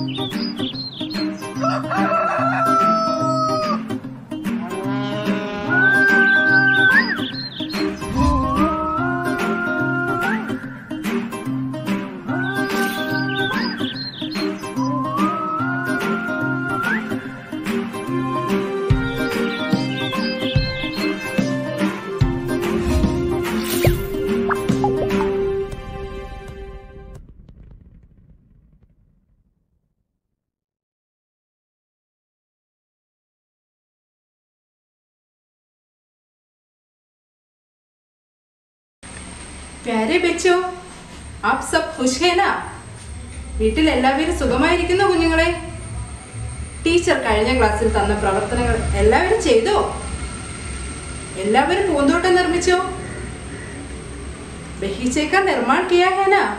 പ്യാരെ ബെച്ചോ app sub ഖുഷ് ഹേ നാ വീട്ടിൽ എല്ലാവരും സുഖമായിരിക്കുന്നു കുഞ്ഞുങ്ങളെ ടീച്ചർ കഴിഞ്ഞ ക്ലാസ്സിൽ തന്ന പ്രവർത്തനങ്ങൾ എല്ലാവരും ചെയ്തോ എല്ലാവരും പൂന്തോട്ടം നിർമ്മിച്ചോ ബഹീച്ചേക്ക നിർമ്മാൺ കിയാ ഹേ നാ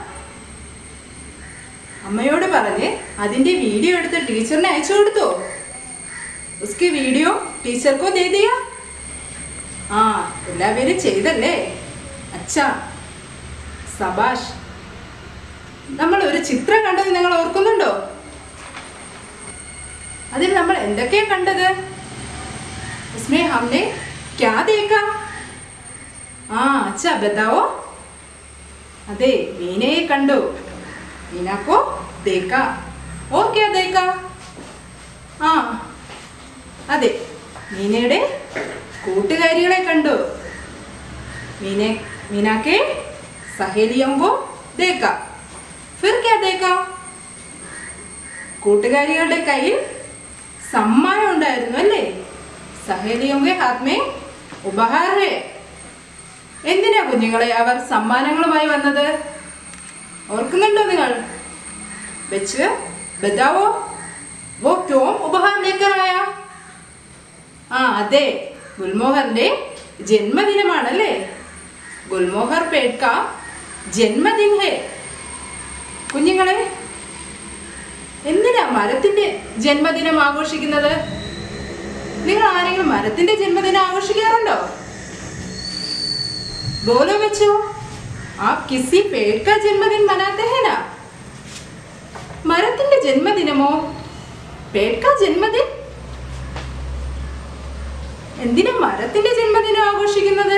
അമ്മയോട് പറഞ്ഞ് അതിന്റെ വീഡിയോ എടുത്ത് ടീച്ചറിനെ അയച്ചു കൊടുത്തോ ഉസ്കി വീഡിയോ ടീച്ചർക്കോ ദേ ദിയാ ആ എല്ലാവരും ചെയ്തല്ലേ അച്ഛാ സബാഷ് നമ്മൾ ഒരു ചിത്രം കണ്ടത് നിങ്ങൾ ഓർക്കുന്നുണ്ടോ അതിൽ നമ്മൾ എന്തൊക്കെയാ കണ്ടത് इसमें हमने क्या देखा ആ അച്ഛാ ബതാവോ അതെ മീനയെ കണ്ടു മീനാക്കോ ദേക്ക ഓ ക്യാ ദേക്ക ആ അതെ മീനയുടെ കൂട്ടുകാരികളെ കണ്ടു മീനെ മീനാക്കെ സഹേലിയോं को देखा फिर क्या देखा കൂട്ടുകാരികളുടെ കയ്യിൽ സമ്മാനം ഉണ്ടായിരുന്നു അല്ലേ സഹേലിയോങ്കെ ഹാത്മേ ഉപഹാർ ഹേ എന്തിനാ കുഞ്ഞുങ്ങളെ അവർ സമ്മാനങ്ങളുമായി വന്നത് ഓർക്കുന്നുണ്ടോ നിങ്ങൾ വെച്ച് ബതാവോ വോ ക്യോം ഉപഹാർ ലേക്കർ ആയാ ആ അതെ ഗുൽമോഹറിന്റെ ജന്മദിനമാണല്ലേ ഗുൽമോഹർ പേട്ക ജന്മദിൻ ഹേ കുഞ്ഞുങ്ങളെ എന്തിനാ മരത്തിന്റെ ജന്മദിനം ആഘോഷിക്കുന്നത് നിങ്ങൾ ആരെങ്കിലും മരത്തിന്റെ ജന്മദിനം ആഘോഷിക്കാറുണ്ടോ बोलो बच्चों आप किसी पेड़ का जन्मदिन मनाते हैं ना മരത്തിന്റെ ജന്മദിനമോ പേട്ക ജന്മദിൻ എന്തിനാ മരത്തിന്റെ ജന്മദിനം ആഘോഷിക്കുന്നത്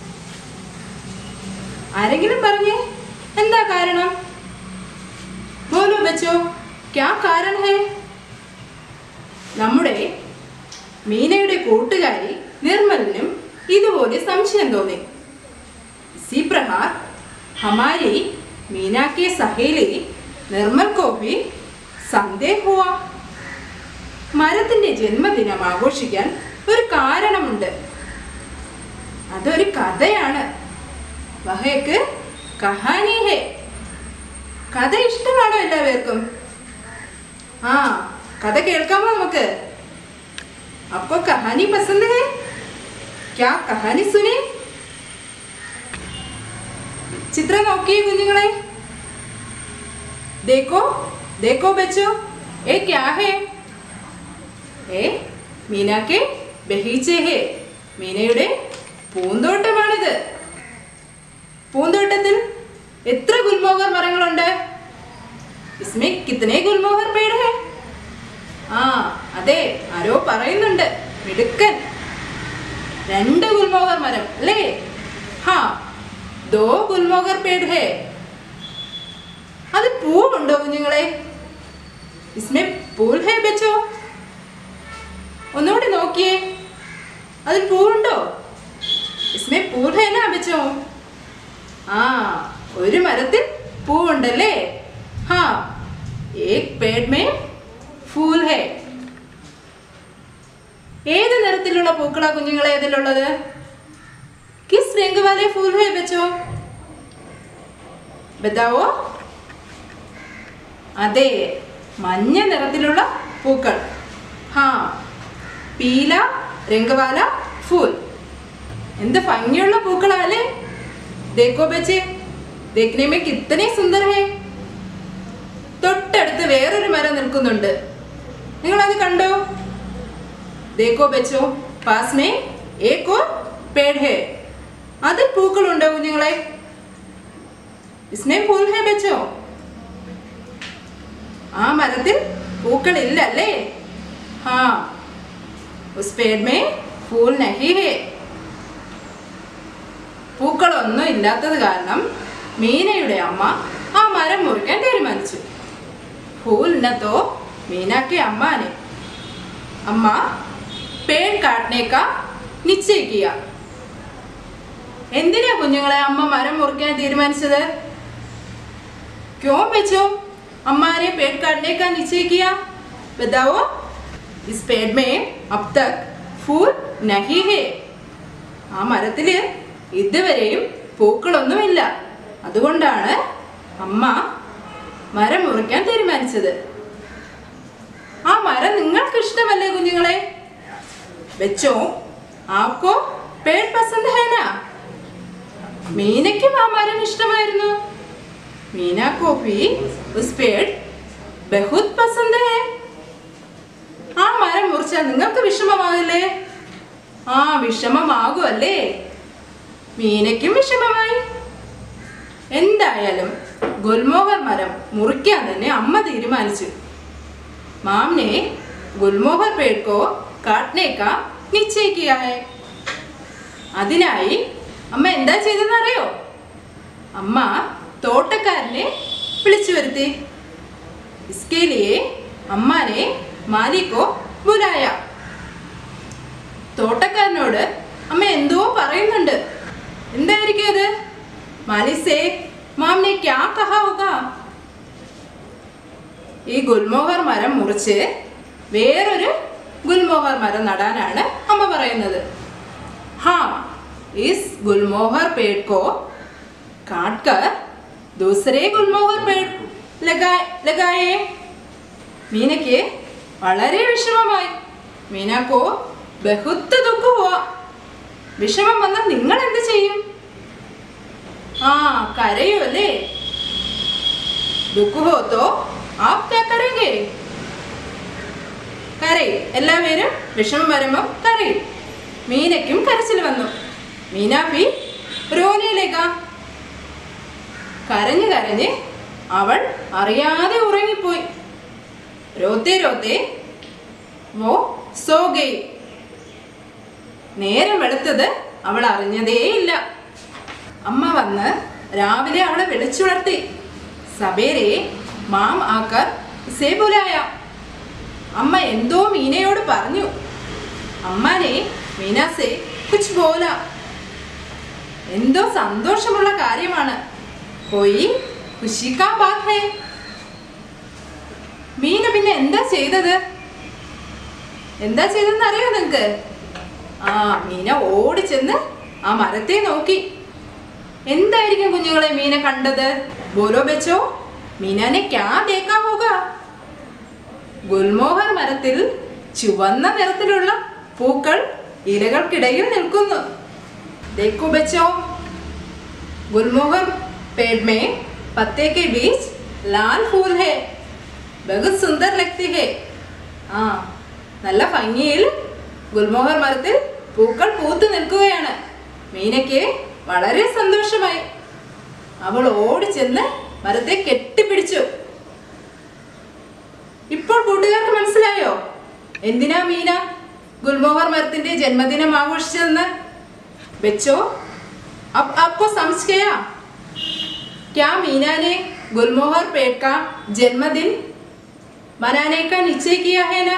ആരെങ്കിലും പറഞ്ഞേ എന്താ കാരണം ബോലോ ബച്ചോ ക്യാ കാരണം ഹേ നമ്മുടെ മീനയുടെ കൂട്ടുകാരി നിർമ്മലിനും ഇതുപോലെ സംശയം തോന്നി इसी प्रकार हमारी मीना की सहेली നിർമ്മൽ കോഫി സന്ദേഹ हुआ മരത്തിന്റെ ജന്മദിനം ആഘോഷിക്കാൻ ഒരു കാരണമുണ്ട് അതൊരു കഥയാണ് വഹയ്ക്ക് കഹാനി ഹേ കഥ ഇഷ്ടമാണോ എല്ലാവർക്കും ആ കഥ കേൾക്കാമോ നമുക്ക് അപ്പോ കഹാനി പസന്ത് ഹേ ക്യാ കഹാനി സുനേ ചിത്രം നോക്കിയേ കുഞ്ഞുങ്ങളെ देखो देखो बच्चों ये क्या है ഏ മീനാക്കെ ബഹീച്ചേ ഹേ മീനയുടെ പൂന്തോട്ടമാണിത് പൂന്തോട്ടത്തിൽ എത്ര ഗുൽമോഹർ മരങ്ങളുണ്ട് ഇസ്മേ കിത്തനെ ഗുൽമോഹർ പേട് ഹേ ആ അതെ ആരോ പറയുന്നുണ്ട് മിടുക്കൻ രണ്ട് ഗുൽമോഹർ മരം അല്ലേ ഹാ ദോ ഗുൽമോഹർ പേട് ഹേ അത് പൂവുണ്ടോ കുഞ്ഞുങ്ങളെ ഇസ്മേ പൂൽ ഹേ ബച്ചോ ഒന്നുകൂടി നോക്കിയേ അതിൽ പൂവുണ്ടോ ഇസ്മേ പൂൽ ഹേ നാ ബച്ചോ ആ ഒരു മരത്തിൽ പൂവുണ്ടല്ലേ ഹാ ഏക് പേഡ് മേ ഫൂൽ ഹേ ഏത് നിറത്തിലുള്ള പൂക്കളാ കുഞ്ഞുങ്ങളെ ഇതിലുള്ളത് കിസ് രംഗ് വാലെ ഫൂൽ ഹേ ബച്ചോ ബതാവോ അതെ മഞ്ഞ നിറത്തിലുള്ള പൂക്കൾ ഹാ പീല രംഗവാല ഫൂൽ എന്ത് ഭംഗിയുള്ള പൂക്കളാ അല്ലേ ദേക്കോ ബച്ചേ ദേഖ്നെ മേ കിത്തനെ സുന്ദർ ഹേ തൊട്ടടുത്ത് വേറൊരു മരം നിൽക്കുന്നുണ്ട് നിങ്ങൾ അത് കണ്ടോ ദേക്കോ ബച്ചോ പാസ് മേ ഏകോ പേഡ് ഹേ അതിൽ പൂക്കളുണ്ടോ കുഞ്ഞുങ്ങളെ ഇസ്മേ ഫൂൽ ഹേ ബച്ചോ ആ മരത്തിൽ പൂക്കളില്ല അല്ലേ ഹാ ഉസ് പേड़ में फूल नहीं है പൂക്കളൊന്നും ഇല്ലാത്തത് കാരണം മീനയുടെ അമ്മ ആ മരം മുറിക്കാൻ തീരുമാനിച്ചു फूल न तो मीना के अम्मा ने अम्मा पेड़ काटने का निश्चय किया എന്തിനാ കുഞ്ഞുങ്ങളെ അമ്മ മരം മുറിക്കാൻ തീരുമാനിച്ചത് ക്യോं बच्चों अम्मा ने पेड़ काटने का निश्चय किया बताओ इस पेड़ में अब तक फूल नहीं है ആ മരത്തില് ഇതുവരെയും പൂക്കളൊന്നുമില്ല അതുകൊണ്ടാണ് അമ്മ മരം മുറിക്കാൻ തീരുമാനിച്ചത് ആ മരം നിങ്ങൾക്ക് ഇഷ്ടമല്ലേ കുഞ്ഞുങ്ങളെ വെച്ചോ ആക്കോ പേട് പസന്ത് ഹേന മീനയ്ക്കും ആ മരം ഇഷ്ടമായിരുന്നു മീന കോപ്പി ഉസ് പേട് ബഹുത് പസന്ത് ഹേ ആ മരം മുറിച്ചാൽ നിങ്ങൾക്ക് വിഷമമാകില്ലേ ആ വിഷമമാകുമല്ലേ മീനയ്ക്കും വിഷമമായി എന്തായാലും ഗുൽമോഹർ മരം മുറിക്കാൻ തന്നെ അമ്മ തീരുമാനിച്ചു മാംനെ ഗുൽമോഹർ पेड़ को काटने का निश्चय किया है അതിനായി അമ്മ എന്താ ചെയ്തെന്ന് അറിയോ അമ്മ തോട്ടക്കാരനെ വിളിച്ചു വരുത്തി इसके लिए अम्मा ने माली को बुलाया തോട്ടക്കാരനോട് അമ്മ എന്തോ പറയുന്നുണ്ട് എന്തായിരിക്കും അത് മാലിസേ മാമിനെ ക്യാ കഹാ ഹോഗാ ഈ ഗുൽമോഹർ മരം മുറിച്ച് വേറൊരു ഗുൽമോഹർ മരം നടാനാണ് അമ്മ പറയുന്നത് ഹാ ഇസ് ഗുൽമോഹർ പേड़ को काट कर दूसरे गुलमोहर पेड़ लगाए लगाए മീനയ്ക്ക് വളരെ വിഷമമായി മീനാക്കോ ബഹുത്ത് ദുഃഖ പോവാ വിഷമം വന്നാൽ നിങ്ങൾ എന്ത് ചെയ്യും ആ കരയോ അല്ലേ ദുഃഖ ഹോ തോ ആപ് ക്യാ കരേംഗേ കരയും എല്ലാവരും വിഷമം വരുമ്പോൾ കരയും മീനയ്ക്കും കരച്ചിൽ വന്നു മീനാപ്പി രോനയിലേക്ക കരഞ്ഞ് കരഞ്ഞ് അവൾ അറിയാതെ ഉറങ്ങിപ്പോയി രോത്തെ രോത്തെ വോ സോ ഗൈ നേരം വെളുത്തത് അവൾ അറിഞ്ഞതേയില്ല അമ്മ വന്ന് രാവിലെ അവളെ വിളിച്ചുണർത്തി സബേരെ മാം ആക്കർ സേ ബുലായ അമ്മ എന്തോ മീനയോട് പറഞ്ഞു അമ്മാനെ മീനാസെ കുച്ച് ബോല എന്തോ സന്തോഷമുള്ള കാര്യമാണ് പോയി ഖുഷിക്കാ ബാത് ഹേ മീന പിന്നെ എന്താ ചെയ്തത് എന്താ ചെയ്തെന്ന് അറിയോ നിങ്ങക്ക് ആ മീന ഓടിച്ചെന്ന് ആ മരത്തെ നോക്കി എന്തായിരിക്കും കുഞ്ഞുങ്ങളെ മീന കണ്ടത് ബോലോ ബെച്ചോ മീനാനെ ക്യാ ദേക്കാ പോക ഗുൽമോഹർ മരത്തിൽ ചുവന്ന നിറത്തിലുള്ള പൂക്കൾ ഇലകൾക്കിടയിൽ നിൽക്കുന്നു देखो बच्चों गुलमोहर पेड़ में पत्ते के बीच लाल फूल है बहुत सुंदर लगती है ആ നല്ല ഭംഗിയിൽ ഗുൽമോഹർ മരത്തിൽ പൂക്കൾ പൂത്തു നിൽക്കുകയാണ് മീനയ്ക്ക് വളരെ സന്തോഷമായി അവൾ ഓടിച്ചെന്ന് മരത്തെ കെട്ടിപ്പിടിച്ചു ഇപ്പോൾ കൂട്ടുകാർക്ക് മനസ്സിലായോ എന്തിനാ മീന ഗുൽമോഹർ മരത്തിന്റെ ജന്മദിനം ആഘോഷിച്ചതെന്ന് बच्चों अब आपको समझ गया क्या मीना ने गुलमोहर पेड़ का जन्मदिन मनाने का निश्चय किया है ना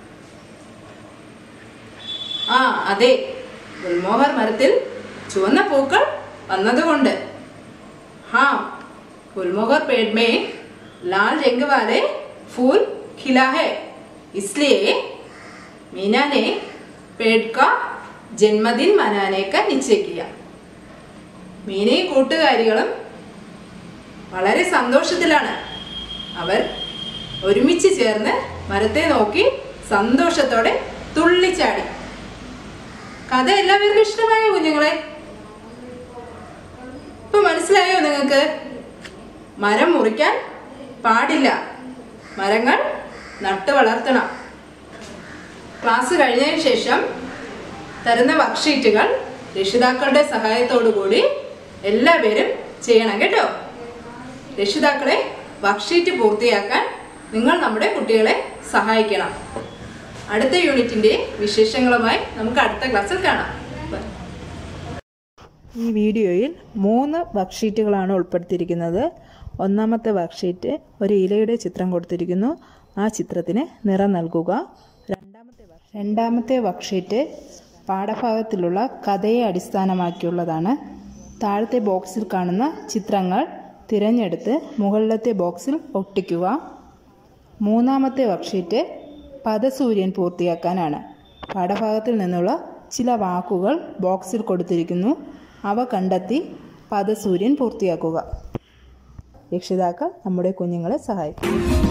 ആ അതെ ഗുൽമോഹർ മരത്തിൽ ചുവന്ന പൂക്കൾ വന്നതുകൊണ്ട് ഹാ ഗുൽമോഹർ पेड़ में लाल रंग वाले फूल खिला है इसलिए मीना ने पेड़ का ജന്മദിൻ മനാനേക്ക നിശ്ചയിക്കുക മീനയും കൂട്ടുകാരികളും വളരെ സന്തോഷത്തിലാണ് അവർ ഒരുമിച്ച് ചേർന്ന് മരത്തെ നോക്കി സന്തോഷത്തോടെ തുള്ളിച്ചാടി കഥ എല്ലാവർക്കും ഇഷ്ടമായോ കുഞ്ഞുങ്ങളെ ഇപ്പൊ മനസ്സിലായോ നിങ്ങൾക്ക് മരം മുറിക്കാൻ പാടില്ല മരങ്ങൾ നട്ടു വളർത്തണം ക്ലാസ് കഴിഞ്ഞതിന് ശേഷം തരുന്ന വർക്ക്ഷീറ്റുകൾ രക്ഷിതാക്കളുടെ സഹായത്തോടു കൂടി എല്ലാവരും ചെയ്യണം കേട്ടോ രക്ഷിതാക്കളെ വർക്ക്ഷീറ്റ് പൂർത്തിയാക്കാൻ നിങ്ങൾ നമ്മുടെ കുട്ടികളെ സഹായിക്കണം അടുത്ത യൂണിറ്റിന്റെ വിശേഷങ്ങളുമായി നമുക്ക് അടുത്ത ക്ലാസ്സിൽ കാണാം ബൈ. ഈ വീഡിയോയിൽ മൂന്ന് വർക്ക്ഷീറ്റുകളാണ് ഉൾപ്പെടുത്തിയിരിക്കുന്നത് ഒന്നാമത്തെ വർക്ക്ഷീറ്റ് ഒരു ഇലയുടെ ചിത്രം കൊടുത്തിരിക്കുന്നു ആ ചിത്രത്തിന് നിറം നൽകുക രണ്ടാമത്തെ വർക്ക്- രണ്ടാമത്തെ വർക്ക്ഷീറ്റ് പാഠഭാഗത്തിലുള്ള കഥയെ അടിസ്ഥാനമാക്കിയുള്ളതാണ് താഴത്തെ ബോക്സിൽ കാണുന്ന ചിത്രങ്ങൾ തിരഞ്ഞെടുത്ത് മുകളിലത്തെ ബോക്സിൽ ഒട്ടിക്കുക മൂന്നാമത്തെ വർക്ക്ഷീറ്റ് പദസൂര്യൻ പൂർത്തിയാക്കാനാണ് പാഠഭാഗത്തിൽ നിന്നുള്ള ചില വാക്കുകൾ ബോക്സിൽ കൊടുത്തിരിക്കുന്നു അവ കണ്ടെത്തി പദസൂര്യൻ പൂർത്തിയാക്കുക രക്ഷിതാക്കൾ നമ്മുടെ കുഞ്ഞുങ്ങളെ സഹായിക്കും